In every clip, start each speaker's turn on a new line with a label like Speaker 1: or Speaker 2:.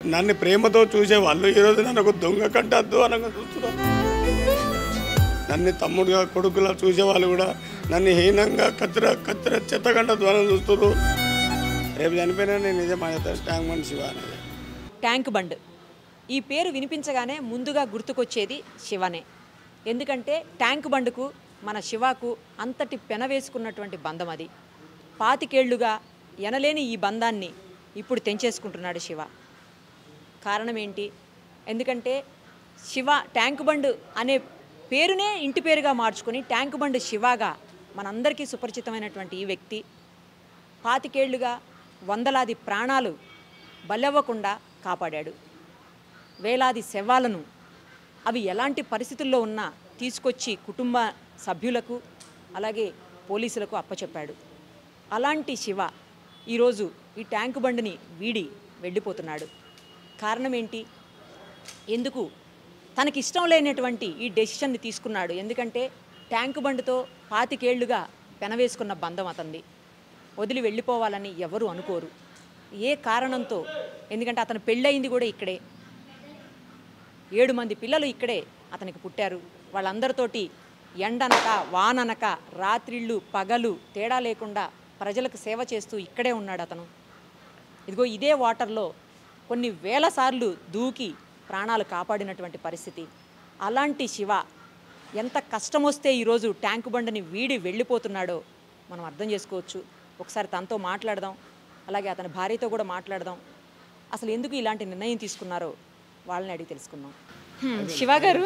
Speaker 1: నన్ను ప్రేమతో చూసేవాళ్ళు ఈరోజు నన్ను ఒక దొంగ కంటే అధ్వానంగా చూస్తున్నారు నన్ను తమ్ముడుగా కొడుకులా చూసేవాళ్ళు కూడా నన్ను హీనంగా కత్తిర కత్తిర చెత్తగంట ద్వారం చూస్తున్నారు రేపు చనిపోయినా నేను నిజం మాట్లాడతాను ట్యాంక్ మనిషి శివ అనేది
Speaker 2: ట్యాంక్ బండ్ ఈ పేరు వినిపించగానే ముందుగా గుర్తుకొచ్చేది శివనే ఎందుకంటే ట్యాంక్ బండ్కు మన శివకు అంతటి పెనవేసుకున్నటువంటి బంధం అది పాతికేళ్లుగా ఎనలేని ఈ బంధాన్ని ఇప్పుడు తెంచేసుకుంటున్నాడు శివ కారణం ఏంటి ఎందుకంటే శివ ట్యాంక్ బండ్ అనే పేరునే ఇంటి పేరుగా మార్చుకొని ట్యాంక్ బండ్ శివగా మనందరికీ సుపరిచితమైనటువంటి ఈ వ్యక్తి పాతికేళ్లుగా వందలాది ప్రాణాలు బలవ్వకుండా కాపాడాడు వేలాది శవాలను అవి ఎలాంటి పరిస్థితుల్లో ఉన్నా తీసుకొచ్చి కుటుంబ సభ్యులకు అలాగే పోలీసులకు అప్పచెప్పాడు అలాంటి శివ ఈరోజు ఈ ట్యాంకు బండిని వీడి వెళ్ళిపోతున్నాడు కారణం ఏంటి ఎందుకు తనకి ఇష్టం లేనటువంటి ఈ డెసిషన్ని తీసుకున్నాడు ఎందుకంటే ట్యాంకు బండితో పాతికేళ్లుగా పెనవేసుకున్న బంధం అతంది వదిలి వెళ్ళిపోవాలని ఎవరు అనుకోరు ఏ కారణంతో ఎందుకంటే అతను పెళ్ళయింది కూడా ఇక్కడే ఏడు మంది పిల్లలు ఇక్కడే అతనికి పుట్టారు వాళ్ళందరితోటి ఎండనక వాననక రాత్రిళ్ళు పగలు తేడా లేకుండా ప్రజలకు సేవ చేస్తూ ఇక్కడే ఉన్నాడు అతను ఇదిగో ఇదే వాటర్లో కొన్ని వేల సార్లు దూకి ప్రాణాలు కాపాడినటువంటి పరిస్థితి అలాంటి శివ ఎంత కష్టం వస్తే ఈరోజు ట్యాంకు బండిని వీడి వెళ్ళిపోతున్నాడో మనం అర్థం చేసుకోవచ్చు ఒకసారి తనతో మాట్లాడదాం అలాగే అతని భార్యతో కూడా మాట్లాడదాం అసలు ఎందుకు ఇలాంటి నిర్ణయం తీసుకున్నారో వాళ్ళని అడిగి తెలుసుకుందాం హ్మ్, శివ గారు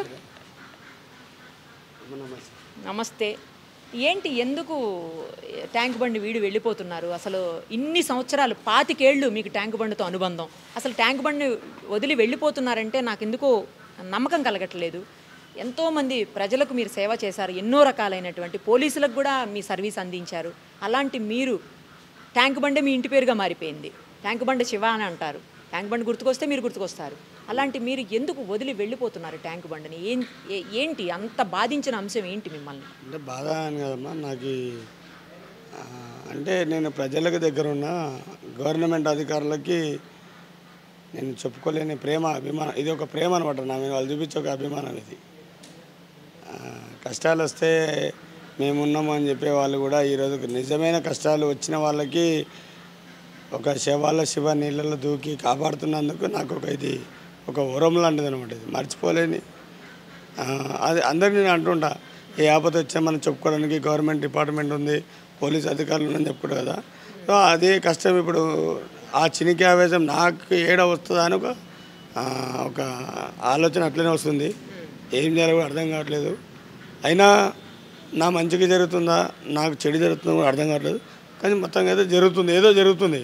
Speaker 2: నమస్తే ఏంటి ఎందుకు ట్యాంక్ బండి వీడి వెళ్ళిపోతున్నారు అసలు ఇన్ని సంవత్సరాలు పాతికేళ్ళు మీకు ట్యాంక్ బండితో అనుబంధం అసలు ట్యాంక్ బండి వదిలి వెళ్ళిపోతున్నారంటే నాకు ఎందుకో నమ్మకం కలగట్లేదు ఎంతోమంది ప్రజలకు మీరు సేవ చేశారు ఎన్నో రకాలైనటువంటి పోలీసులకు కూడా మీ సర్వీస్ అందించారు అలాంటి మీరు ట్యాంక్ బండే మీ ఇంటి పేరుగా మారిపోయింది ట్యాంక్ బండి శివ అని అంటారు ట్యాంక్ బండి గుర్తుకొస్తే మీరు గుర్తుకొస్తారు అలాంటి మీరు ఎందుకు వదిలి వెళ్ళిపోతున్నారు ట్యాంక్ బండిని ఏం ఏ- ఏంటి అంత బాధించిన అంశం ఏంటి మిమ్మల్ని
Speaker 1: అంటే బాధ అని కదమ్మా నాకు ఈ, ఆ, అంటే నేను ప్రజలకు దగ్గర ఉన్న గవర్నమెంట్ అధికారులకి నేను చెప్పుకోలేని ప్రేమ అభిమానం ఇది ఒక ప్రేమ అనమాట నా మీద వాళ్ళు చూపించే ఒక అభిమానం ఇది ఆ, కష్టాలు వస్తే మేమున్నాము అని చెప్పే వాళ్ళు కూడా ఈరోజు నిజమైన కష్టాలు వచ్చిన వాళ్ళకి ఒక శవాల శివ నీళ్ళలో దూకి కాపాడుతున్నందుకు నాకు ఒక ఇది ఒక వరం లాంటిది అనమాట ఇది మర్చిపోలేని ఆ, అది అందరినీ నేను అంటుంటా ఏ ఆపద వచ్చా మనం చెప్పుకోవడానికి గవర్నమెంట్ డిపార్ట్మెంట్ ఉంది పోలీస్ అధికారులు ఉన్నారని చెప్పుకుంటా కదా సో అదే కష్టం ఇప్పుడు ఆ చినికి ఆవేశం నాకు ఏడ వస్తుందా అని ఒక ఆ, ఒక ఆలోచన అట్లనే వస్తుంది ఏం చేయాలో కూడా అర్థం కావట్లేదు అయినా నా మంచిగా జరుగుతుందా నాకు చెడు జరుగుతుందో కూడా అర్థం కావట్లేదు కానీ మొత్తంగా అయితే జరుగుతుంది ఏదో జరుగుతుంది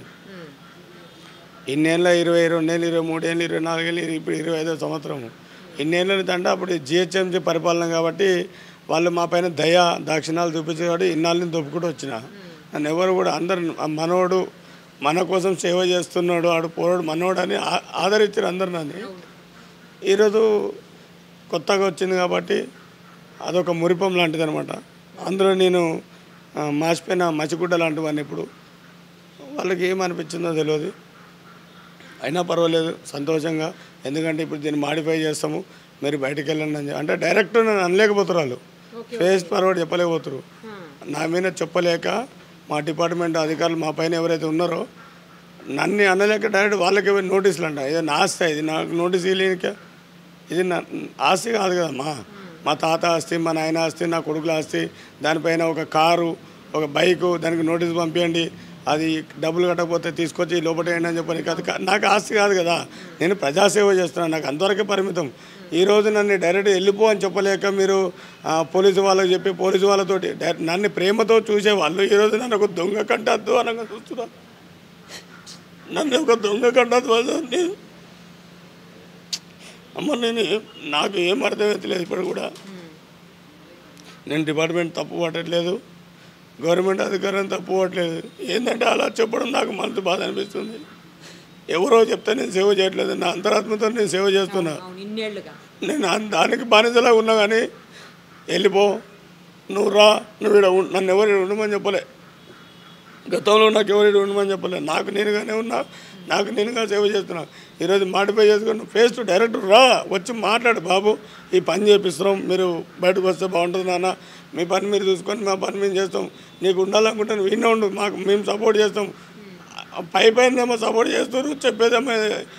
Speaker 1: ఇన్నేళ్ళ ఇరవై రెండేళ్ళు ఇరవై మూడేళ్ళు ఇరవై నాలుగేళ్ళు ఇరవై- ఇప్పుడు ఇరవై ఐదో సంవత్సరం ఇన్నేళ్ళ తంటే అప్పుడు జిహెచ్ఎంసీ పరిపాలన కాబట్టి వాళ్ళు మా పైన దయ దాక్షిణాలు చూపించే కాబట్టి ఇన్నాళ్ళని దొప్పుకుంటూ వచ్చిన నన్ను ఎవరు కూడా అందరు ఆ మనోడు మన కోసం సేవ చేస్తున్నాడు ఆడు పోరాడు మనోడు అని ఆ- ఆదరించారు అందరు నన్ను ఈరోజు కొత్తగా వచ్చింది కాబట్టి అదొక మురిపం లాంటిది అనమాట అందులో నేను ఆ, మాసిపోయిన మసిగుడ్డ లాంటివన్నీ ఇప్పుడు వాళ్ళకి ఏమనిపించిందో తెలియదు అయినా పర్వాలేదు సంతోషంగా ఎందుకంటే ఇప్పుడు దీన్ని మాడిఫై చేస్తాము మీరు బయటికి వెళ్ళండి అని చెప్పి- అంటే డైరెక్ట్ నన్ను అనలేకపోతారు వాళ్ళు ఫేస్ ఫార్వర్డ్ చెప్పలేకపోతారు నా మీద చెప్పలేక మా డిపార్ట్మెంట్ అధికారులు మా పైన ఎవరైతే ఉన్నారో నన్ను అనలేక డైరెక్ట్ వాళ్ళకి ఎవరు నోటీసులు అంట ఇది నా ఆస్తి ఇది నాకు నోటీస్ ఇవ్వలేక ఇది నా ఆస్తి కాదు కదమ్మా మా తాత ఆస్తి మా నాయన ఆస్తి నా కొడుకుల ఆస్తి దానిపైన ఒక కారు ఒక బైకు దానికి నోటీస్ పంపించండి అది డబ్బులు కట్టకపోతే తీసుకొచ్చి లోపల వేయండి అని చెప్పని కాదు కా- నాకు ఆస్తి కాదు కదా నేను ప్రజాసేవ చేస్తున్నాను నాకు అంతవరకే పరిమితం ఈ రోజు నన్ను డైరెక్ట్ వెళ్ళిపో అని చెప్పలేక మీరు ఆ, పోలీసు వాళ్ళకి చెప్పి పోలీసు వాళ్ళతోటి డైరెక్ట్ నన్ను ప్రేమతో చూసేవాళ్ళు ఈరోజు నన్ను ఒక దొంగ కంటే అధ్వానంగా చూస్తున్నారు నన్ను ఒక దొంగ కంటే అధ్వానం నేను అమ్మ నేను ఏం- నాకు ఏం అర్థమవుతలేదు ఇప్పుడు కూడా నేను డిపార్ట్మెంట్ తప్పు పట్టట్లేదు గవర్నమెంట్ అధికారం తప్పు పట్టలేదు ఏంటంటే అలా చెప్పడం నాకు మనసు బాధ అనిపిస్తుంది ఎవరో చెప్తే నేను సేవ చేయట్లేదు నా అంతరాత్మతో నేను సేవ చేస్తున్నా
Speaker 2: అవును ఇన్నేళ్లుగా
Speaker 1: నేను అన్- దానికి బానిసలా ఉన్నా కానీ వెళ్ళిపో నువ్వు రా నువ్వు ఇక్కడ ఉం- నన్ను ఎవరు ఈడ ఉండమని చెప్పలే గతంలో నాకు ఎవరు ఉండమని చెప్పలేదు నాకు నేనుగానే ఉన్నా నాకు నేనుగా సేవ చేస్తున్నా ఈరోజు మాడిఫై చేసుకుని ఫేస్ టు డైరెక్ట్ రా వచ్చి మాట్లాడు బాబు ఈ పని చేపిస్తున్నాం మీరు బయటకు వస్తే బాగుంటుంది నాన్న మీ పని మీరు చూసుకొని మా పని మేము చేస్తాం నీకు ఉండాలనుకుంటే నువ్వు వినే ఉండు మాకు మేము సపోర్ట్ చేస్తాం పై పైన ఏమో సపోర్ట్ చేస్తారు చెప్పేదేమో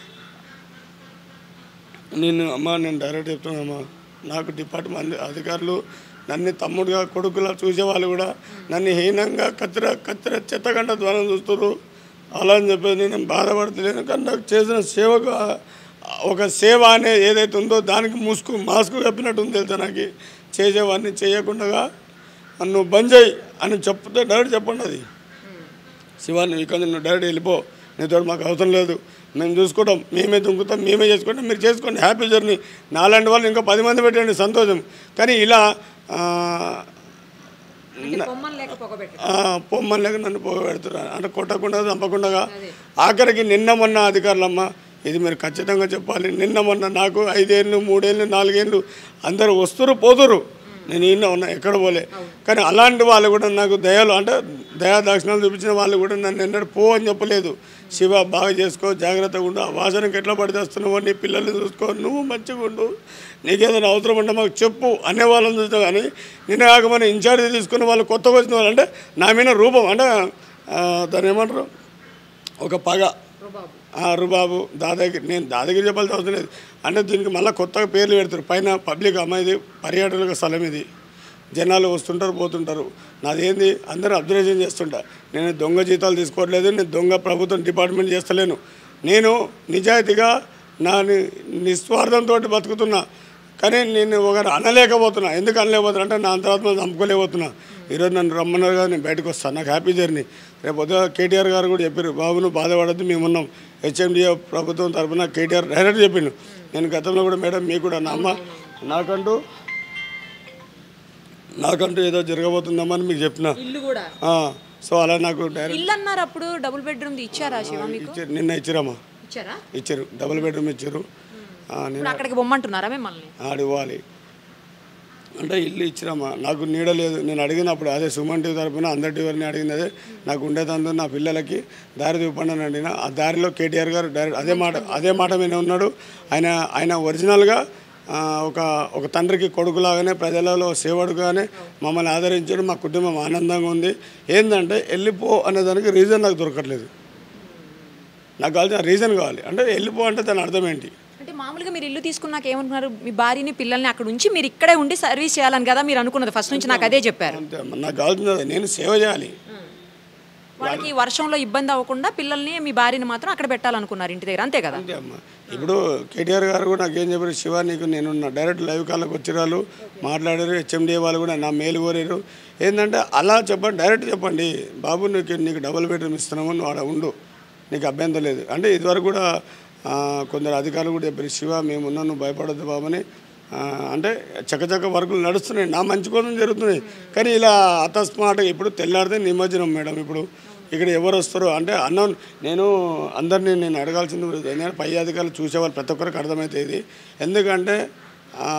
Speaker 1: నేను అమ్మ నేను డైరెక్ట్ చెప్తున్నానమ్మా నాకు డిపార్ట్మెంట్ అధికారులు నన్ను తమ్ముడుగా కొడుకులా చూసేవాళ్ళు కూడా నన్ను హీనంగా కత్తిర కత్తిర చెత్తగంట ద్వారా చూస్తారు అలా అని చెప్పేసి నేను బాధపడతలేను కానీ నాకు చేసిన సేవకు ఒక సేవ అనే ఏదైతే ఉందో దానికి ముసుగు మాస్క్ కప్పినట్టు ఉంది తెలుసా నాకు చేసేవాడిని చేయకుండా నువ్వు బంద్ చేయి అని చెప్తే డైరెక్ట్ చెప్పండి అది శివ నువ్వు ఇక్కడ నువ్వు డైరెక్ట్ వెళ్ళిపో నీతో మాకు అవసరం లేదు మేము చూసుకుంటాం మేమే దుంకుతాం మేమే చేసుకుంటాం మీరు చేసుకోండి హ్యాపీ జర్నీ నాలాంటి వాళ్ళు ఇంకా పది మంది పెట్టండి సంతోషం కానీ ఇలా ఆ,
Speaker 2: అంటే బొమ్మలు లేక పొగబెట్టు
Speaker 1: ఆ, పొమ్మలేక నన్ను పోగబెడుతున్నారు అంటే కొట్టకుండా చంపకుండా ఆఖరికి నిన్న మొన్న అధికారులమ్మ ఇది మీరు ఖచ్చితంగా చెప్పాలి నిన్న మొన్న నాకు ఐదేళ్ళు మూడేళ్ళు నాలుగేళ్ళు అందరూ వస్తురు పోతురు నేను ఈయన ఉన్నా ఎక్కడ పోలే కానీ అలాంటి వాళ్ళు కూడా నాకు దయలు అంటే దయా దాక్షిణాలు చూపించిన వాళ్ళు కూడా నన్ను ఎన్నడూ పో అని చెప్పలేదు శివ బాగా చేసుకో జాగ్రత్తగా ఉండు ఆ వాసనకి ఎట్లా పడితేస్తున్నావు నీ పిల్లల్ని చూసుకో నువ్వు మంచిగా ఉండు నీకేదైనా అవసరం ఉంటే మాకు చెప్పు అనే వాళ్ళని చూస్తావు కానీ నిన్న కాక మన ఇన్ఛార్జ్ తీసుకున్న వాళ్ళు కొత్తగా వచ్చిన వాళ్ళు అంటే నా మీద రూపం అంటే ఆ, దాన్ని ఏమంటారు ఒక పగ
Speaker 2: రుబాబు
Speaker 1: ఆ రుబాబు దాదాగిరి నేను దాదాగిరి చెప్పాల్సిన అవసరం లేదు అంటే దీనికి మళ్ళీ కొత్తగా పేర్లు పెడతారు పైన పబ్లిక్ అమ్మాయిది పర్యాటక స్థలం ఇది జనాలు వస్తుంటారు పోతుంటారు నాదేంది అందరూ అబ్జర్వేషన్ చేస్తుంటా నేను దొంగ జీతాలు తీసుకోవట్లేదు నేను దొంగ ప్రభుత్వం డిపార్ట్మెంట్ చేస్తలేను నేను నిజాయితీగా నా ని- నిస్వార్థంతో బతుకుతున్నా కానీ నేను ఒకరు అనలేకపోతున్నా ఎందుకు అనలేకపోతున్నా అంటే నా అంతరాత్మ చంపుకోలేకపోతున్నా ఈరోజు నన్ను రమ్మన్నారు కదా నేను బయటకు వస్తాను నాకు హ్యాపీ జర్నీ రేపు ఉదయం కేటీఆర్ గారు కూడా చెప్పారు బాబు నువ్వు బాధపడద్దు మేమున్నాం హెచ్ఎండిఏ ప్రభుత్వం తరఫున కేటీఆర్ డైరెక్ట్ చెప్పిండు నేను గతంలో కూడా మేడం మీకు కూడా నా అమ్మ నాకంటూ నాకంటూ ఏదో జరగబోతుందమ్మా అని మీకు చెప్పిన
Speaker 2: ఇల్లు కూడా
Speaker 1: ఆ, సో అలా నాకు డైరెక్ట్
Speaker 2: ఇల్లు అన్నారు అప్పుడు డబుల్ బెడ్రూమ్ ఇచ్చారా శివ మీకు
Speaker 1: ఇచ్చారు నిన్న ఇచ్చిరమ్మా
Speaker 2: ఇచ్చారా
Speaker 1: ఇచ్చారు డబుల్ బెడ్రూమ్ ఇచ్చారు ఆ, నేను
Speaker 2: ఇప్పుడు అక్కడికి బొమ్మంటున్నారా మిమ్మల్ని
Speaker 1: ఆడు ఇవ్వాలి అంటే ఇల్లు ఇచ్చిరమ్మా నాకు నీడ లేదు నేను అడిగినప్పుడు అదే సుమన్ టీవీ తరపున అందరి టీవీని అడిగింది అదే నాకు ఉండేదందు నా పిల్లలకి దారి చూపండి అని అడిగిన ఆ దారిలో కేటీఆర్ గారు డైరెక్ట్ అదే మాట అదే మాట మీద ఉన్నాడు ఆయన ఆయన ఒరిజినల్గా ఆ, ఒక ఒక తండ్రికి కొడుకులాగానే ప్రజలలో సేవడుగానే మమ్మల్ని ఆదరించడం మా కుటుంబం ఆనందంగా ఉంది ఏంటంటే వెళ్ళిపో అనే దానికి రీజన్ నాకు దొరకట్లేదు నాకు కావాల్సిన రీజన్ కావాలి అంటే వెళ్ళిపో అంటే దాని అర్థం ఏంటి
Speaker 2: అంటే మామూలుగా మీరు ఇల్లు తీసుకున్నాక ఏమంటున్నారు మీ భార్యని పిల్లల్ని అక్కడ ఉంచి మీరు ఇక్కడే ఉండి సర్వీస్ చేయాలని కదా మీరు అనుకున్నది ఫస్ట్ నుంచి నాకు అదే చెప్పారు
Speaker 1: అంతే అమ్మ. నాకు కావాల్సింది అదే. నేను సేవ చేయాలి
Speaker 2: వాళ్ళకి వర్షంలో ఇబ్బంది అవ్వకుండా పిల్లల్ని మీ భార్యని మాత్రం అక్కడ పెట్టాలనుకున్నారు ఇంటి దగ్గర అంతే కదా
Speaker 1: అంతే అమ్మ ఇప్పుడు కేటీఆర్ గారు కూడా నాకు ఏం చెప్పారు శివ నీకు నేను నా డైరెక్ట్ లైవ్ కాళ్ళకి వచ్చిరాలు మాట్లాడారు హెచ్ఎండిఏ వాళ్ళు కూడా నా మేలు కోరారు ఏంటంటే అలా చెప్పండి డైరెక్ట్ చెప్పండి బాబు నీకు నీకు డబుల్ బెడ్రూమ్ ఇస్తున్నాము నువ్వు ఆడ ఉండు నీకు అభ్యంతరం లేదు అంటే ఇదివరకు కూడా ఆ, కొందరు అధికారులు కూడా చెప్పారు శివ మేము ఉన్నాం నువ్వు భయపడద్దు బాబని ఆ, అంటే చక్కచక్క వర్కులు నడుస్తున్నాయి నా మంచి కోసం జరుగుతున్నాయి కానీ ఇలా అతస్మాట్ ఇప్పుడు తెల్లారితే నిమజ్జనం మేడం ఇప్పుడు ఇక్కడ ఎవరు వస్తారో అంటే అన్న నేను అందరినీ నేను అడగాల్సింది కూడా ఇది. ఎందుకంటే పై అధికారులు చూసేవాళ్ళు ప్రతి ఒక్కరికి అర్థమవుతుంది ఇది ఎందుకంటే ఆ,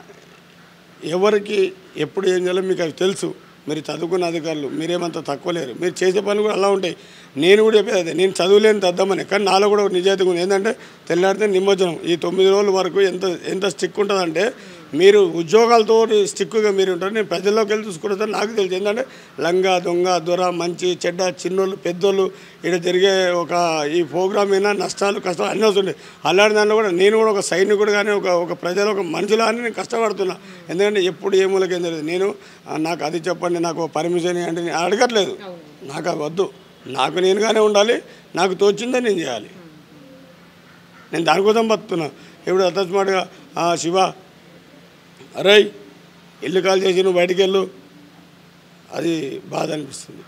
Speaker 1: ఎవరికి ఎప్పుడు ఏం చేయాలో మీకు అవి తెలుసు మీరు చదువుకున్న అధికారులు మీరేమంత తక్కువ లేరు మీరు చేసే పనులు కూడా అలా ఉంటాయి నేను కూడా చెప్పేది అదే నేను చదువులేని తద్దామని కానీ నాలో కూడా ఒక నిజాయితీ ఉంది ఏంటంటే తెల్లారితే నిమజ్జనం ఈ తొమ్మిది రోజుల వరకు ఎంత ఎంత స్టిక్ ఉంటుందంటే మీరు ఉద్యోగాలతో స్టిక్గా మీరు ఉంటారు నేను ప్రజల్లోకి వెళ్ళి చూసుకుంటాను నాకు తెలుసు ఏంటంటే లంగా దొంగ దొర మంచి చెడ్డ చిన్నోళ్ళు పెద్దోళ్ళు ఇక్కడ జరిగే ఒక ఈ ప్రోగ్రామ్ అయినా నష్టాలు కష్టాలు అన్నీ వస్తుంటాయి అలాంటి దాంట్లో కూడా నేను కూడా ఒక సైనికుడు కానీ ఒక ఒక ప్రజలు ఒక మనుషులా అని నేను కష్టపడుతున్నా ఎందుకంటే ఎప్పుడు ఏ మూలకేం తెలియదు నేను ఆ, నాకు అది చెప్పండి నాకు పర్మిషన్ అంటే నేను అడగట్లేదు నాకు అది వద్దు నాకు నేనుగానే ఉండాలి నాకు తోచిందే నేను చేయాలి నేను దానికోసం బతుకుతున్నా ఇప్పుడు అకస్మాత్తుగా "ఆ, శివ అరే ఇల్లు కాల్ చేసి నువ్వు బయటికి వెళ్ళు అది బాధ అనిపిస్తుంది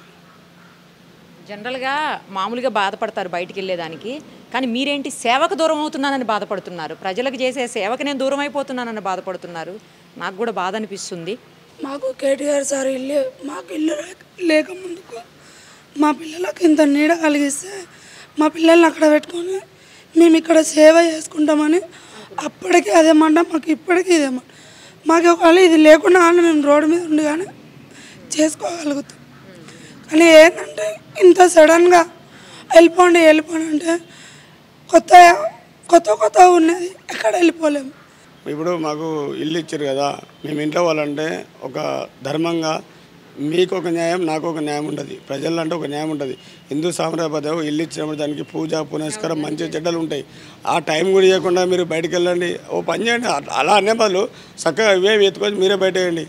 Speaker 2: జనరల్గా మామూలుగా బాధపడతారు బయటికి వెళ్ళేదానికి కానీ మీరేంటి సేవకు దూరం అవుతున్నానని బాధపడుతున్నారు ప్రజలకు చేసే సేవకు నేను దూరం అయిపోతున్నానని బాధపడుతున్నారు నాకు కూడా బాధ అనిపిస్తుంది
Speaker 3: మాకు కేటీఆర్ సార్ ఇల్లు మాకు ఇల్లు లేక- లేక ముందుకు మా పిల్లలకు ఇంత నీడ కలిగిస్తే మా పిల్లల్ని అక్కడ పెట్టుకొని మేము ఇక్కడ సేవ చేసుకుంటామని అప్పటికి అదేమంట మాకు ఇప్పటికీ ఇదేమంట మాకు ఒకవేళ ఇది లేకుండా కానీ మేము రోడ్డు మీద ఉండి కానీ చేసుకోగలుగుతాం కానీ ఏంటంటే ఇంత సడన్గా వెళ్ళిపోండి వెళ్ళిపోండి అంటే కొత్త కొత్త కొత్త ఉన్నది ఎక్కడ వెళ్ళిపోలేము
Speaker 1: ఇప్పుడు మాకు ఇల్లు ఇచ్చారు కదా మేము ఇంట్లో వాళ్ళంటే ఒక ధర్మంగా మీకు ఒక న్యాయం నాకు ఒక న్యాయం ఉంటుంది ప్రజలంటే ఒక న్యాయం ఉంటుంది హిందూ సాంప్రదాయ ఇల్లు ఇచ్చినప్పుడు దానికి పూజ పునస్కారం మంచి చెడ్డలు ఉంటాయి ఆ టైం కూడా ఇవ్వకుండా మీరు బయటికి వెళ్ళండి ఓ పని చేయండి అ- అలా అనే బదులు చక్కగా ఇవే ఎత్తుకొని మీరే బయట వేయండి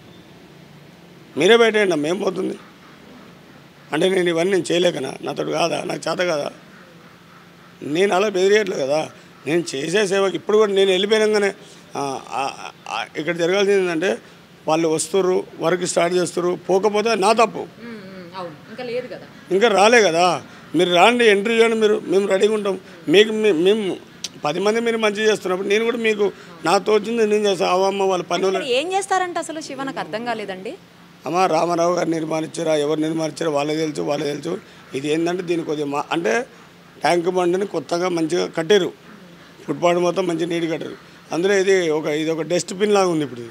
Speaker 1: మీరే బయట వేయండి అమ్మ, ఏం పోతుంది అంటే నేను ఇవన్నీ నేను చేయలేకనా నాతో కాదా నాకు చేత కాదా నేను అలా బెదిరియట్లేదు కదా నేను చేసే సేవకి ఇప్పుడు కూడా నేను వెళ్ళిపోయినాగానే ఆ, ఆ, ఆ, ఇక్కడ జరగాల్సింది ఏంటంటే వాళ్ళు వస్తుర్రు వర్క్ స్టార్ట్ చేస్తారు పోకపోతే నా తప్పు
Speaker 2: అవును ఇంకా లేదు కదా
Speaker 1: ఇంకా రాలే కదా మీరు రాండి ఎంట్రీ చేయండి మీరు మేము రెడీగా ఉంటాం మీకు మీ- మేము పది మంది మీరు మంచి చేస్తున్నప్పుడు నేను కూడా మీకు నా తోచింది నేను చేస్తాను అవమ్మ వాళ్ళ పనులు
Speaker 2: మరి ఏం చేస్తారంటే అసలు శివ నాకు అర్థం కాలేదండి
Speaker 1: అమ్మ రామారావు గారు నిర్మాణించారా ఎవరు నిర్మాణించారో వాళ్ళకి తెలుసు వాళ్ళకి తెలుసు ఇది ఏంటంటే దీని కొద్దిగా మా అంటే ట్యాంక్ బండిని కొత్తగా మంచిగా కట్టారు ఫుట్పాత్ మొత్తం మంచిగా నీట్ కట్టారు అందులో ఇది ఒక ఇది ఒక డస్ట్బిన్ లాగా ఉంది ఇప్పుడు ఇది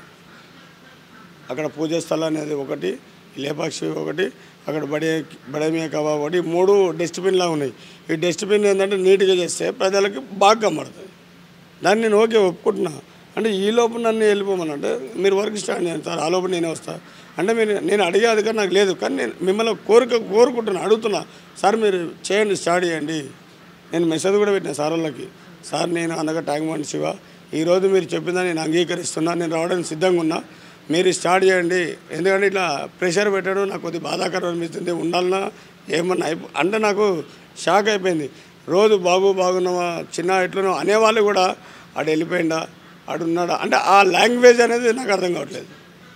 Speaker 1: అక్కడ పూజ స్థలం అనేది ఒకటి లేపాక్షి ఒకటి అక్కడ బడే బడమియా కబాబ్ ఒకటి ఈ మూడు డస్ట్బిన్ లాగా ఉన్నాయి ఈ డస్ట్బిన్ ఏంటంటే నీట్గా చేస్తే ప్రజలకి బాగా కనబడుతుంది దాన్ని నేను ఓకే ఒప్పుకుంటున్నా అంటే ఈ లోపు నన్ను వెళ్ళిపోమని అంటే మీరు వర్క్ స్టార్ట్ చేయండి సార్ ఆ లోపు నేనే వస్తా అంటే మీరు నేను అడిగే అధికారం నాకు లేదు కానీ నేను మిమ్మల్ని కోరిక కోరుకుంటున్నా అడుగుతున్నా సార్ మీరు చేయండి స్టార్ట్ చేయండి నేను మెసేజ్ కూడా పెట్టిన సార్ వాళ్ళకి సార్ నేను అనగా ట్యాంక్ బండ్ శివ ఈరోజు మీరు చెప్పిందా నేను అంగీకరిస్తున్నా నేను రావడానికి సిద్ధంగా ఉన్నా మీరు స్టార్ట్ చేయండి ఎందుకంటే ఇట్లా ప్రెషర్ పెట్టడం నాకు కొద్దిగా బాధాకరం అనిపిస్తుంది ఉండాలన్నా ఏమన్నా అయిపో అంటే నాకు షాక్ అయిపోయింది రోజు బాబు బాగున్నావా చిన్న ఎట్లనో అనేవాళ్ళు కూడా ఆడు వెళ్ళిపోయిందా ఆడు ఉన్నాడా అంటే ఆ లాంగ్వేజ్ అనేది నాకు అర్థం కావట్లేదు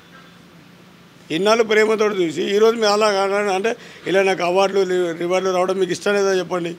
Speaker 1: ఇన్నాళ్ళు ప్రేమతో చూసి ఈరోజు మీరు అలా కాకుండా అంటే ఇలా నాకు అవార్డులు రి- రివార్డులు రావడం మీకు ఇష్టం లేదా చెప్పండి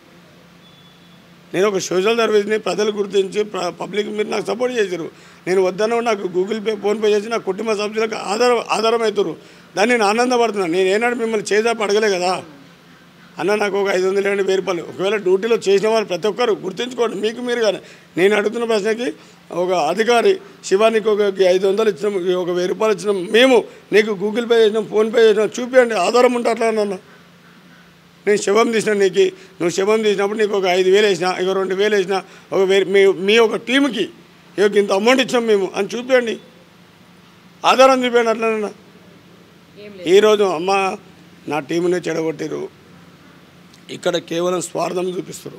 Speaker 1: నేను ఒక సోషల్ సర్వీస్ని ప్రజలు గుర్తించి ప్ర- పబ్లిక్ మీరు నాకు సపోర్ట్ చేశారు నేను వద్దన నాకు గూగుల్ పే ఫోన్పే చేసి నా కుటుంబ సభ్యులకు ఆధారం ఆధారం అవుతారు దాన్ని నేను ఆనందపడుతున్నాను నేను ఏనాడు మిమ్మల్ని చేదాపు అడగలే కదా అన్న నాకు ఒక ఐదు వందలు ఏడు వెయ్యి రూపాయలు ఒకవేళ డ్యూటీలో చేసిన వాళ్ళు ప్రతి ఒక్కరు గుర్తుంచుకోండి మీకు మీరు కానీ నేను అడుగుతున్న ప్రశ్నకి ఒక అధికారి శివానికి ఒక ఐదు వందలు ఇచ్చినాం ఒక వెయ్యి రూపాయలు ఇచ్చినాం మేము నీకు గూగుల్ పే చేసినాం ఫోన్పే చేసినాం చూపించండి ఆధారం ఉంటే అట్లా అన్న నేను శవం తీసిన నీకు నువ్వు శవం తీసినప్పుడు నీకు ఒక ఐదు వేలు వేసిన ఇక రెండు వేలు వేసిన ఒక వేలు మీ మీ ఒక టీంకి ఇక ఇంత అమౌంట్ ఇచ్చాం మేము అని చూపించండి ఆధారం చూపించండి అట్లనన్నా ఈరోజు అమ్మ నా టీంని చెడగొట్టిరు ఇక్కడ కేవలం స్వార్థం చూపిస్తారు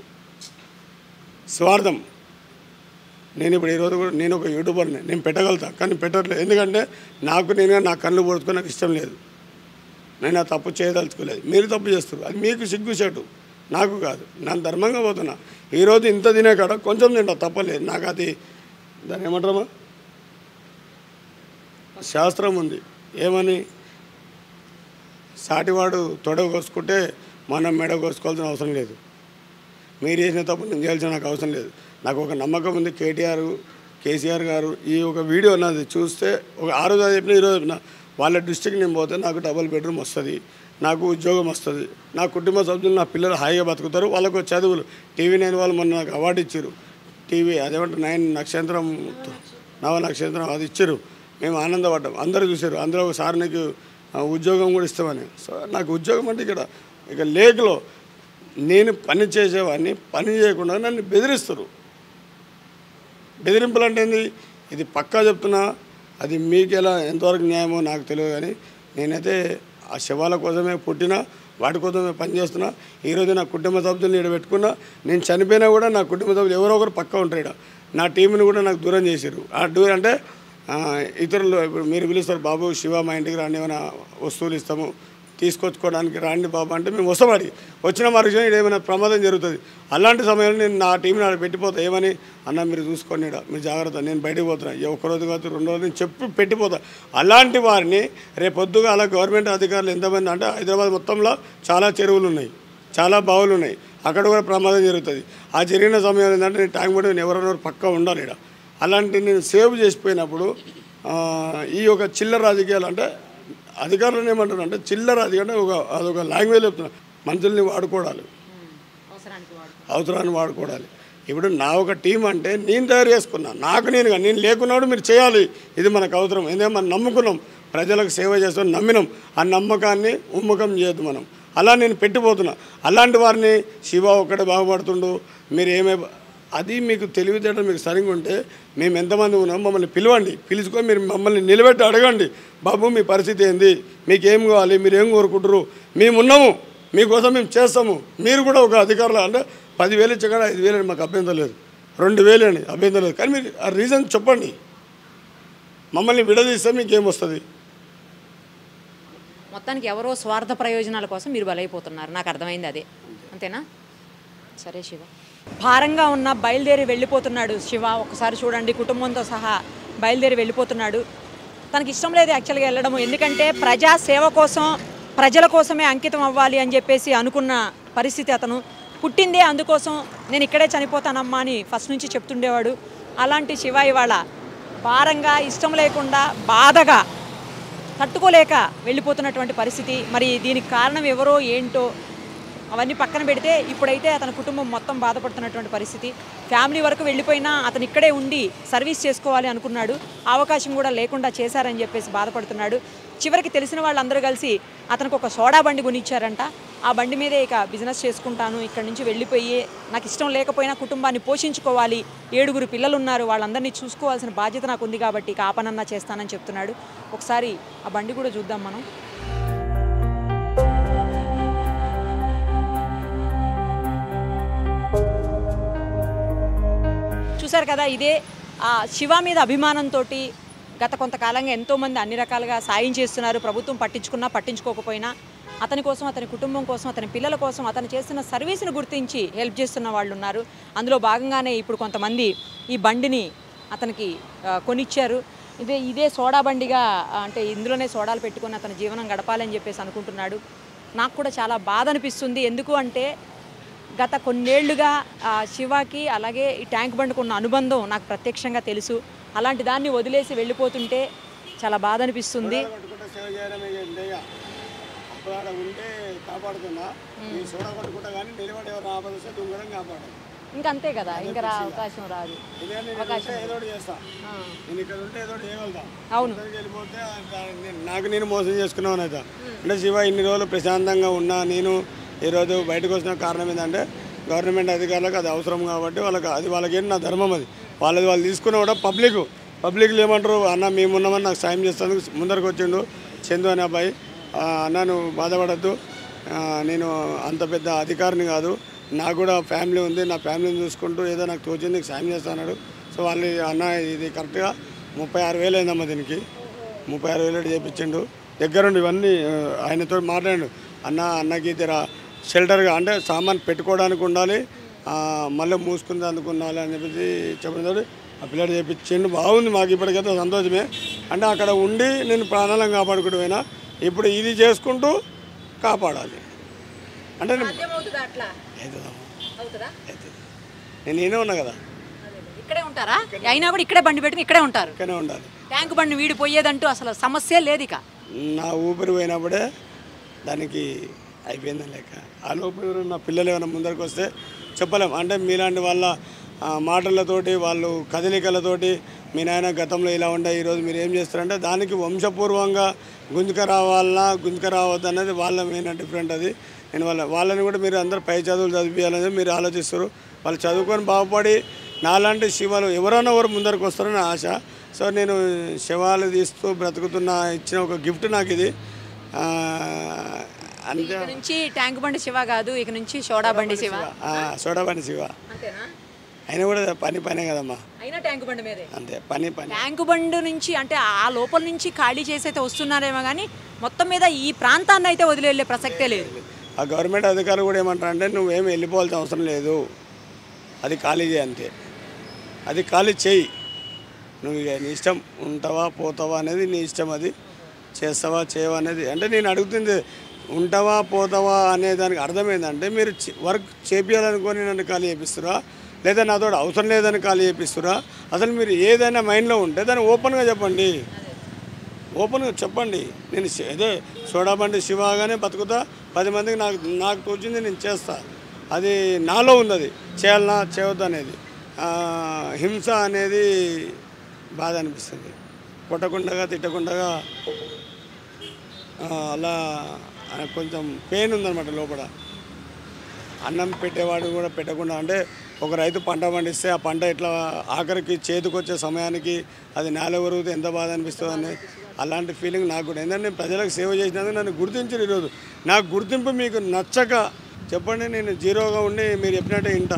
Speaker 1: స్వార్థం నేను ఇప్పుడు ఈరోజు కూడా నేను ఒక యూట్యూబర్ని నేను పెట్టగలుగుతా కానీ పెట్టట్లేదు ఎందుకంటే నాకు నేను నా కళ్ళు పొడుచుకొని నాకు ఇష్టం లేదు నేను ఆ తప్పు చేయదలుచుకోలేదు మీరు తప్పు చేస్తారు అది మీకు సిగ్గుచేటు నాకు కాదు నేను ధర్మంగా పోతున్నా ఈరోజు ఇంత తినే కాడ కొంచెం తింటా తప్పలేదు నాకు అది దాన్ని ఏమంటారమ్మా శాస్త్రం ఉంది ఏమని సాటివాడు తొడ కోసుకుంటే మనం మెడ కోసుకోవాల్సిన అవసరం లేదు మీరు చేసిన తప్పు నేను చేయాల్సిన నాకు అవసరం లేదు నాకు ఒక నమ్మకం ఉంది కేటీఆర్ కేసీఆర్ గారు ఈ ఒక వీడియో నాది చూస్తే ఒక ఆ రోజు అది చెప్పిన ఈరోజు చెప్పిన వాళ్ళ డిస్టిక్ నేను పోతే నాకు డబుల్ బెడ్రూమ్ వస్తుంది నాకు ఉద్యోగం వస్తుంది నా కుటుంబ సభ్యులు నా పిల్లలు హాయిగా బతుకుతారు వాళ్ళకు చదువులు టీవీ నైన్ వాళ్ళు మొన్న నాకు అవార్డు ఇచ్చారు టీవీ అదేమంటారు నైన్ నక్షత్రం నవ నక్షత్రం అది ఇచ్చారు మేము ఆనందపడ్డాం అందరూ చూశారు అందులో ఒకసారి నీకు ఆ, ఉద్యోగం కూడా ఇస్తామని సో నాకు ఉద్యోగం అంటే ఇక్కడ ఇక లేక్లో నేను పని చేసేవాడిని పని చేయకుండా నన్ను బెదిరిస్తారు బెదిరింపులు అంటే ఏంది ఇది పక్కా చెప్తున్నా అది మీకు ఎలా ఎంతవరకు న్యాయమో నాకు తెలియదు కానీ నేనైతే ఆ శవాల కోసమే పుట్టినా వాటి కోసమే పనిచేస్తున్నా ఈరోజు నా కుటుంబ సభ్యులను ఇక్కడ పెట్టుకున్నా నేను చనిపోయినా కూడా నా కుటుంబ సభ్యులు ఎవరో ఒకరు పక్కా ఉంటారు ఇక్కడ నా టీంని కూడా నాకు దూరం చేశారు ఆ దూరం అంటే ఆ, ఇతరులు ఇప్పుడు మీరు పిలుస్తారు బాబు శివ మా ఇంటికి రాండి ఏమైనా వస్తువులు ఇస్తాము తీసుకొచ్చుకోవడానికి రాండి బాబు అంటే మేము వస్తామడి వచ్చిన మరుక్షణం ఇక్కడ ఏమైనా ప్రమాదం జరుగుతుంది అలాంటి సమయంలో నేను నా టీంని ఆడ పెట్టిపోతా ఏమని అన్న మీరు చూసుకోండి ఈడ, మీరు జాగ్రత్త నేను బయటకు పోతున్నా ఏ ఒక్క రోజు కాదు రెండు రోజులు నేను చెప్పి పెట్టిపోతా అలాంటి వారిని రేపొద్దుగా అలా గవర్నమెంట్ అధికారులు ఎంతమంది అంటే హైదరాబాద్ మొత్తంలో చాలా చెరువులు ఉన్నాయి చాలా బావులు ఉన్నాయి అక్కడ కూడా ప్రమాదం జరుగుతుంది ఆ జరిగిన సమయంలో ఏంటంటే నేను ట్యాంక్ బండి నేను ఎవరెవరు పక్కా ఉండాలి ఇక్కడ అలాంటి నేను సేవ్ చేసిపోయినప్పుడు ఆ, ఈ యొక్క చిల్లర రాజకీయాలు అంటే అధికారులను ఏమంటారు అంటే చిల్లర రాజకీయం అంటే ఒక అదొక లాంగ్వేజ్ చెప్తున్నా మనుషుల్ని వాడుకోవడాలి
Speaker 2: అవసరానికి వాడు
Speaker 1: అవసరాన్ని వాడుకోవాలి ఇప్పుడు నా ఒక టీం అంటే నేను తయారు చేసుకున్నా నాకు నేనుగా నేను లేకున్నాడు మీరు చేయాలి ఇది మనకు అవసరం ఎందుకంటే మనం నమ్ముకున్నాం ప్రజలకు సేవ చేస్తాం నమ్మినాం ఆ నమ్మకాన్ని ఉమ్మకం చేయొద్దు మనం అలా నేను పెట్టిపోతున్నా అలాంటి వారిని శివ ఒక్కడే బాగుపడుతుండు మీరు ఏమే అది మీకు తెలివితేటలు మీకు సరిగ్గా ఉంటే మేము ఎంతమంది ఉన్నాం మమ్మల్ని పిలవండి పిలుచుకొని మీరు మమ్మల్ని నిలబెట్టి అడగండి బాబు మీ పరిస్థితి ఏంది మీకు ఏం కావాలి మీరు ఏం కోరుకుంటారు మేము ఉన్నాము మీకోసం మేము చేస్తాము మీరు కూడా ఒక అధికారులు అంటే పదివేలు ఇచ్చగానే ఐదు వేలు మాకు అభ్యంతరం లేదు రెండు వేలు అండి అభ్యంతరం లేదు కానీ మీరు ఆ రీజన్ చెప్పండి మమ్మల్ని విడదీస్తే మీకు ఏమొస్తుంది
Speaker 2: మొత్తానికి ఎవరో స్వార్థ ప్రయోజనాల కోసం మీరు బలైపోతున్నారు నాకు అర్థమైంది అదే అంతేనా సరే శివ భారంగా ఉన్న బయలుదేరి వెళ్ళిపోతున్నాడు శివ ఒకసారి చూడండి కుటుంబంతో సహా బయలుదేరి వెళ్ళిపోతున్నాడు తనకి ఇష్టం లేదు యాక్చువల్గా వెళ్ళడము ఎందుకంటే ప్రజా సేవ కోసం ప్రజల కోసమే అంకితం అవ్వాలి అని చెప్పేసి అనుకున్న పరిస్థితి అతను పుట్టిందే అందుకోసం నేను ఇక్కడే చనిపోతానమ్మా అని ఫస్ట్ నుంచి చెప్తుండేవాడు అలాంటి శివ ఇవాళ భారంగా ఇష్టం లేకుండా బాధగా తట్టుకోలేక వెళ్ళిపోతున్నటువంటి పరిస్థితి మరి దీనికి కారణం ఎవరో ఏంటో అవన్నీ పక్కన పెడితే ఇప్పుడైతే అతని కుటుంబం మొత్తం బాధపడుతున్నటువంటి పరిస్థితి ఫ్యామిలీ వరకు వెళ్ళిపోయినా అతను ఇక్కడే ఉండి సర్వీస్ చేసుకోవాలి అనుకున్నాడు ఆ అవకాశం కూడా లేకుండా చేశారని చెప్పేసి బాధపడుతున్నాడు చివరికి తెలిసిన వాళ్ళందరూ కలిసి అతనికి ఒక సోడా బండి కొనిచ్చారంట ఆ బండి మీదే ఇక బిజినెస్ చేసుకుంటాను ఇక్కడ నుంచి వెళ్ళిపోయి నాకు ఇష్టం లేకపోయినా కుటుంబాన్ని పోషించుకోవాలి ఏడుగురు పిల్లలు ఉన్నారు వాళ్ళందరినీ చూసుకోవాల్సిన బాధ్యత నాకు ఉంది కాబట్టి ఇక ఆ పనన్నా చేస్తానని చెప్తున్నాడు ఒకసారి ఆ బండి కూడా చూద్దాం మనం చూశారు కదా ఇదే ఆ శివ మీద అభిమానంతో గత కొంతకాలంగా ఎంతోమంది అన్ని రకాలుగా సాయం చేస్తున్నారు ప్రభుత్వం పట్టించుకున్నా పట్టించుకోకపోయినా అతని కోసం అతని కుటుంబం కోసం అతని పిల్లల కోసం అతను చేస్తున్న సర్వీస్ను గుర్తించి హెల్ప్ చేస్తున్న వాళ్ళు ఉన్నారు అందులో భాగంగానే ఇప్పుడు కొంతమంది ఈ బండిని అతనికి ఆ, కొనిచ్చారు ఇదే ఇదే సోడా బండిగా ఆ, అంటే ఇందులోనే సోడాలు పెట్టుకొని అతని జీవనం గడపాలని చెప్పేసి అనుకుంటున్నాడు నాకు కూడా చాలా బాధ అనిపిస్తుంది ఎందుకు అంటే గత కొన్నేళ్లుగా ఆ, శివాకి అలాగే ఈ ట్యాంక్ బండ్కు ఉన్న అనుబంధం నాకు ప్రత్యక్షంగా తెలుసు అలాంటి దాన్ని వదిలేసి వెళ్ళిపోతుంటే చాలా బాధ అనిపిస్తుంది
Speaker 1: కొట్టుకుంటే సేవ చేయడమే ఏంటయ్యా అప్పుడు ఆడ ఉంటే కాపాడుతున్నా ఈ సోడా కొట్టుకుంటా కానీ నిలబడి ఎవరు ఆపదిస్తే దుంగడం కాపాడాలి
Speaker 2: ఇంకా అంతే కదా ఇంకా రా అవకాశం రాదు
Speaker 1: ఇదే నేను ఇక్కడ ఉంటే ఏదో ఒకటి చేస్తా
Speaker 2: ఆ,
Speaker 1: నేను ఇక్కడ ఉంటే ఏదో ఒకటి చేయగలుగుతా
Speaker 2: అవును
Speaker 1: ఇక్కడికి వెళ్ళిపోతే ఆ దా- నేను- నాకు నేను మోసం చేసుకున్నాను అయితే అంటే శివ ఇన్ని రోజులు ప్రశాంతంగా ఉన్నా నేను ఈరోజు బయటకు వచ్చిన కారణం ఏంటంటే గవర్నమెంట్ అధికారులకు అది అవసరం కాబట్టి వాళ్ళకి అది వాళ్ళకి ఏంటి నా ధర్మం అది వాళ్ళది వాళ్ళు తీసుకున్న కూడా పబ్లిక్ పబ్లిక్లు ఏమంటారు అన్న మేము ఉన్నామని నాకు సాయం చేస్తాను ముందరకు వచ్చిండు చందు అనే అబ్బాయి "ఆ, అన్న నువ్వు బాధపడద్దు నేను అంత పెద్ద అధికారిని కాదు నాకు కూడా ఫ్యామిలీ ఉంది నా ఫ్యామిలీని చూసుకుంటూ ఏదో నాకు తోచింది నీకు సాయం చేస్తాడు సో వాళ్ళు అన్న ఇది కరెక్ట్గా ముప్పై ఆరు వేలు అయిందమ్మా దీనికి ముప్పై ఆరు వేలు చేయించిండు దగ్గరుండి ఇవన్నీ ఆ, ఆయనతో మాట్లాడు అన్న అన్నకి తెర షెల్టర్గా అంటే సామాన్ పెట్టుకోవడానికి ఉండాలి ఆ, మళ్ళీ మూసుకుంది అందుకున్నాలి అని చెప్పేసి చెప్పినతో ఆ పిల్లడు చేయించిండు బాగుంది మాకు ఇప్పటికైతే సంతోషమే అంటే అక్కడ ఉండి నేను ప్రాణాలను కాపాడుకుంటూ పోయినా ఇప్పుడు ఇది చేసుకుంటూ కాపాడాలి అంటే నేను
Speaker 2: అట్లా
Speaker 1: అవుతుందమ్మా
Speaker 2: అవుతుందా
Speaker 1: అవుతుంది నేను నేనే ఉన్నా కదా
Speaker 2: ఇక్కడే ఉంటారా అయినా కూడా ఇక్కడే బండి పెట్టుకుని ఇక్కడే ఉంటారు
Speaker 1: ఇక్కడనే ఉండాలి
Speaker 2: ట్యాంక్ బండి వీడి పోయేదంటూ అసలు సమస్య లేదు ఇక
Speaker 1: నా ఊపిరి పోయినప్పుడే దానికి అయిపోయిందని లెక్క ఆ లోపల ఎవరు నా పిల్లలు ఏమైనా ముందరికి వస్తే చెప్పలేం అంటే మీలాంటి వాళ్ళ ఆ, మాటలతోటి వాళ్ళు కదలికలతోటి మీ నాయన గతంలో ఇలా ఉండే ఈరోజు మీరు ఏం చేస్తారంటే దానికి వంశపూర్వంగా గుంజుక రావాలన్నా గుంజుక రావద్దు అనేది వాళ్ళ మెయిన్ డిఫరెంట్ అది నేను వాళ్ళ వాళ్ళని కూడా మీరు అందరూ పై చదువులు చదివించాలని మీరు ఆలోచిస్తారు వాళ్ళు చదువుకొని బాగుపడి నాలాంటి శివాలు ఎవరైనా ఎవరు ముందరకు వస్తారని ఆశ సో నేను శవాలు తీస్తూ బ్రతుకుతున్న ఇచ్చిన ఒక గిఫ్ట్ నాకు ఇది ఆ, అంతే
Speaker 2: ఇక నుంచి ట్యాంక్ బండి శివ కాదు ఇక నుంచి సోడా బండి శివ
Speaker 1: ఆ, సోడాపని శివ
Speaker 2: అంతేనా
Speaker 1: అయినా కూడా పని పనే కదమ్మా
Speaker 2: అయినా ట్యాంక్ బండి మీదే
Speaker 1: అంతే పని పని
Speaker 2: ట్యాంక్ బండ్ నుంచి అంటే ఆ లోపల నుంచి ఖాళీ చేసి అయితే వస్తున్నారేమో కానీ మొత్తం మీద ఈ ప్రాంతాన్ని అయితే వదిలేళ్ళే ప్రసక్తే లేదు
Speaker 1: ఆ గవర్నమెంట్ అధికారులు కూడా ఏమంటారంటే నువ్వేం వెళ్ళిపోవాల్సిన అవసరం లేదు అది ఖాళీ చేయి అంతే అది ఖాళీ చేయి నువ్వు ఇక నీ ఇష్టం ఉంటావా పోతావా అనేది నీ ఇష్టం అది చేస్తావా చేయవా అనేది అంటే నేను అడుగుతుంది ఉంటావా పోతావా అనే దానికి అర్థం ఏంటంటే మీరు చి- వర్క్ చేపించాలనుకొని నన్ను ఖాళీ చేపిస్తురా లేదా నాతో అవసరం లేదని ఖాళీ చేపిస్తురా అసలు మీరు ఏదైనా మైండ్లో ఉంటే దాన్ని ఓపెన్గా చెప్పండి ఓపెన్గా చెప్పండి నేను శ- అదే సోడా బండి శివగానే బతుకుతా పది మందికి నాకు నాకు తోచింది నేను చేస్తా అది నాలో ఉంది అది చేయాలనా చేయవద్దు అనేది ఆ, హింస అనేది బాధ అనిపిస్తుంది కొట్టకుండగా తిట్టకుండగా ఆ, అలా ఆయనకు కొంచెం పెయిన్ ఉందన్నమాట లోపల అన్నం పెట్టేవాడు కూడా పెట్టకుండా అంటే ఒక రైతు పంట పండిస్తే ఆ పంట ఎట్లా ఆఖరికి చేతికొచ్చే సమయానికి అది నేల ఒరుగుతూ ఎంత బాధ అనిపిస్తుంది అని అలాంటి ఫీలింగ్ నాకు కూడా ఏంటంటే నేను ప్రజలకు సేవ చేసినందుకు నన్ను గుర్తించారు ఈరోజు నాకు గుర్తింపు మీకు నచ్చక చెప్పండి నేను జీరోగా ఉండి మీరు చెప్పినట్టే ఇంట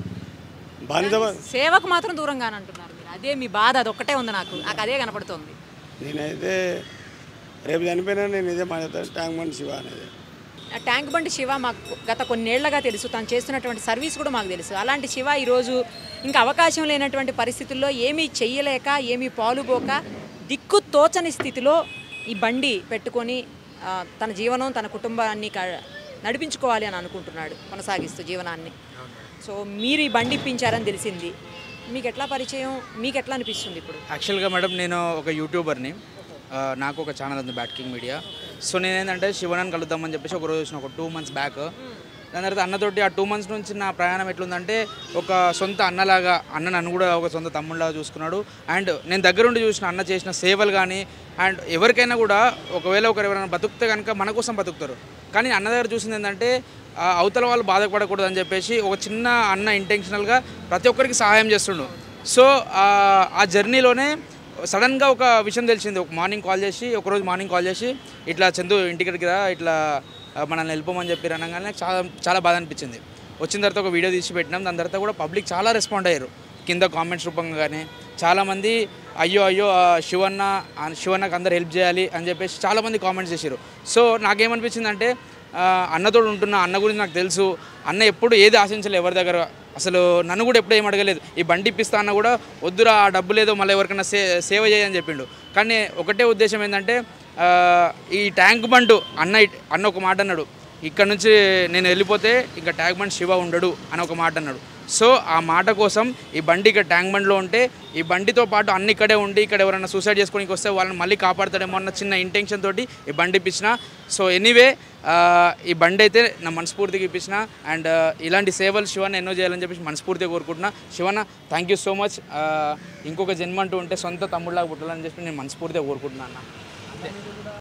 Speaker 1: బాధిత
Speaker 2: సేవకు మాత్రం దూరంగానే అంటున్నారు మీరు అదే మీ బాధ అది ఒక్కటే ఉంది నాకు నాకు అదే కనపడుతుంది
Speaker 1: నేనైతే రేపు చనిపోయినా నేను ఇదే మాట్లాడతాను ట్యాంక్ బండ్ శివ అనేది
Speaker 2: ఆ ట్యాంక్ బండి శివ మాకు గత కొన్నేళ్లగా తెలుసు తను చేస్తున్నటువంటి సర్వీస్ కూడా మాకు తెలుసు అలాంటి శివ ఈరోజు ఇంకా అవకాశం లేనటువంటి పరిస్థితుల్లో ఏమీ చెయ్యలేక ఏమీ పాలుపోక దిక్కు తోచని స్థితిలో ఈ బండి పెట్టుకొని ఆ, తన జీవనం తన కుటుంబాన్ని క- నడిపించుకోవాలి అని అనుకుంటున్నాడు కొనసాగిస్తూ జీవనాన్ని సో మీరు ఈ బండి ఇప్పించారని తెలిసింది మీకు ఎట్లా పరిచయం మీకు ఎట్లా అనిపిస్తుంది ఇప్పుడు
Speaker 4: యాక్చువల్గా మేడం నేను ఒక యూట్యూబర్ని ఆ, నాకు ఒక ఛానల్ ఉంది బ్యాట్ కింగ్ మీడియా సో నేను ఏంటంటే శివనాన్ని కలుద్దామని చెప్పేసి ఒక రోజు వచ్చిన ఒక టూ మంత్స్ బ్యాక్ దాని తర్వాత అన్నతోటి ఆ టూ మంత్స్ నుంచి నా ప్రయాణం ఎట్లుందంటే ఒక సొంత అన్నలాగా అన్న నన్ను కూడా ఒక సొంత తమ్ముళ్ళలాగా చూసుకున్నాడు అండ్ నేను దగ్గరుండి చూసిన అన్న చేసిన సేవలు కానీ అండ్ ఎవరికైనా కూడా ఒకవేళ ఒకరు ఎవరైనా బతుకుతే కనుక మన కోసం బతుకుతారు కానీ అన్న దగ్గర చూసింది ఏంటంటే ఆ అవతల వాళ్ళు బాధపడకూడదు అని చెప్పేసి ఒక చిన్న అన్న ఇంటెన్షనల్గా ప్రతి ఒక్కరికి సహాయం చేస్తుండు సో ఆ- ఆ జర్నీలోనే సడన్గా ఒక విషయం తెలిసింది ఒక మార్నింగ్ కాల్ చేసి ఒకరోజు మార్నింగ్ కాల్ చేసి ఇట్లా చందు ఇంటికి రా ఇట్లా ఆ, మనల్ని వెళ్ళిపోమని చెప్పి అనగానే నాకు చాలా చాలా బాధ అనిపించింది వచ్చిన తర్వాత ఒక వీడియో తీసి పెట్టినాం దాని తర్వాత కూడా పబ్లిక్ చాలా రెస్పాండ్ అయ్యారు కింద కామెంట్స్ రూపంగా కానీ చాలామంది అయ్యో అయ్యో ఆ, శివన్న ఆ, శివన్నకు అందరు హెల్ప్ చేయాలి అని చెప్పేసి చాలామంది కామెంట్స్ చేశారు సో నాకేమనిపించింది అంటే అన్నతోడు ఉంటున్న అన్న గురించి నాకు తెలుసు అన్న ఎప్పుడు ఏది ఆశించలేదు ఎవరి దగ్గర అసలు నన్ను కూడా ఎప్పుడు ఏం అడగలేదు ఈ బండి ఇప్పిస్తా అన్న కూడా వద్దురా ఆ డబ్బు లేదో మళ్ళీ ఎవరికైనా సే సేవ చేయని చెప్పిండు కానీ ఒకటే ఉద్దేశం ఏంటంటే ఆ, ఈ ట్యాంక్ బండు అన్న ఇట్- అన్న ఒక మాట అన్నాడు ఇక్కడ నుంచి నేను వెళ్ళిపోతే ఇంకా ట్యాంక్ బండ్ శివ ఉండడు అని ఒక మాట అన్నాడు సో ఆ మాట కోసం ఈ బండి ఇక్కడ ట్యాంక్ బండ్లో ఉంటే ఈ బండితో పాటు అన్ని ఇక్కడే ఉండి ఇక్కడ ఎవరైనా సూసైడ్ చేసుకోనికి వస్తే వాళ్ళని మళ్ళీ కాపాడతాడేమో అన్న చిన్న ఇంటెన్షన్ తోటి ఈ బండి ఇప్పించిన సో ఎనీవే ఈ బండి అయితే నా మనస్ఫూర్తిగా ఇప్పించిన అండ్ ఇలాంటి సేవలు శివన్న ఎన్నో చేయాలని చెప్పేసి మనస్ఫూర్తిగా కోరుకుంటున్నా Shivanna thank you so much ఇంకొక జన్మ అంటూ ఉంటే సొంత తమ్ముళ్ళగా పుట్టాలని చెప్పి నేను మనస్ఫూర్తిగా కోరుకుంటున్నాను అన్న అంతే